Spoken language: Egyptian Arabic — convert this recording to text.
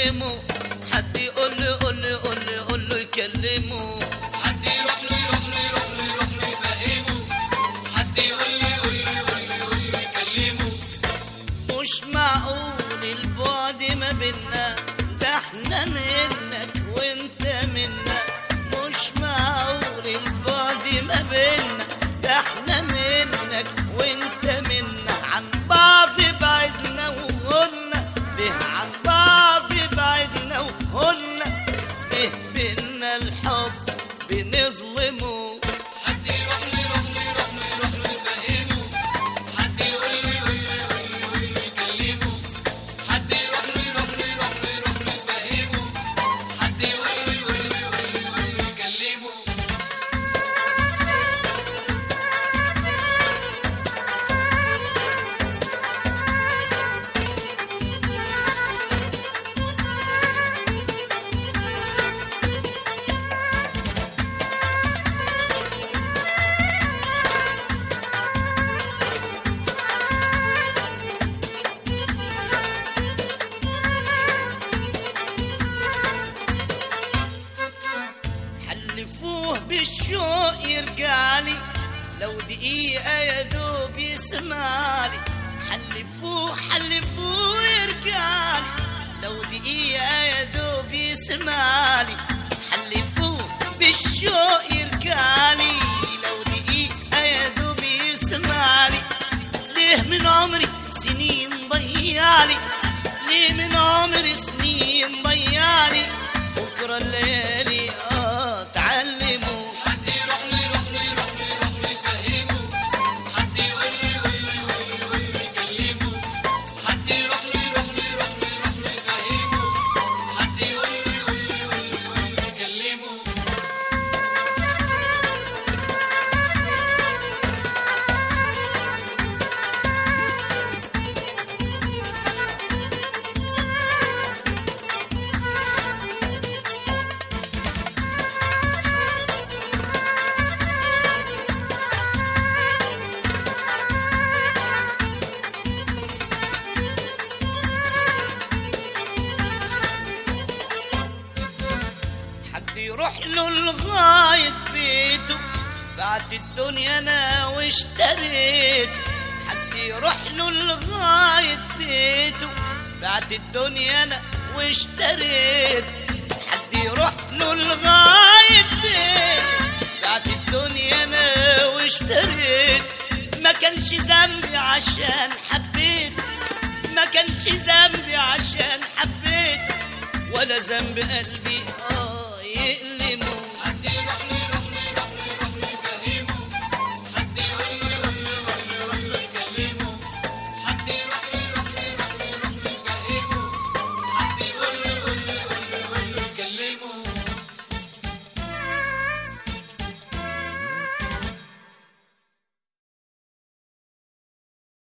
يكلمه حد يقول له يقول له يقول له يقول له يكلمه حد يروح له يروح له يروح له يروح له يفهمه حد يقول له يقول له يقول له يقول له يكلمه مش معقول البعد ما بينا ده احنا منك وانت منا مش معقول البعد ما بينا ده احنا منك وانت منا عن بعض بعدنا وقلنا ليه عن بعض بعدنا وقلنا ليه بينا الحب بنظلمه حد يروح له يروح له يروح له يروح له يفهمه حد يقول له يقول له يقول له يقول له يكلمه حد يروح له يروح له يروح له يروح له يفهمه حد يقول له يقول له يقول له يقول له يكلمه حلفوه بالشوق يرجعلي لو دقيقة يا دوب يسمعلي حلفوه حلفوه يرجعلي لو دقيقة يا دوب يسمعلي حلفوه بالشوق يرجعلي لو دقيقة يا دوب يسمعلي ليه من عمري سنين ضيعلي ليه من عمري سنين ضيعلي بكرة الليالي اه تعلموا حد يروح له يروح له يروح له يروح له يفهمه حد يقول له يقول له يقول له يقول له يكلمه حد يروح له يروح له يروح له يروح له يفهمه حد يقول له يقول له يقول له يقول له يكلمه حد يروح له لغاية بيته بعت الدنيا انا واشتريت حد يروح له لغاية بيته بعت الدنيا انا واشتريت حد يروح له لغاية بيته بعت الدنيا انا واشتريت ما كانش ذنبي عشان حبيت ما كانش ذنبي عشان حبيت ولا ذنب قلبي اه يألمه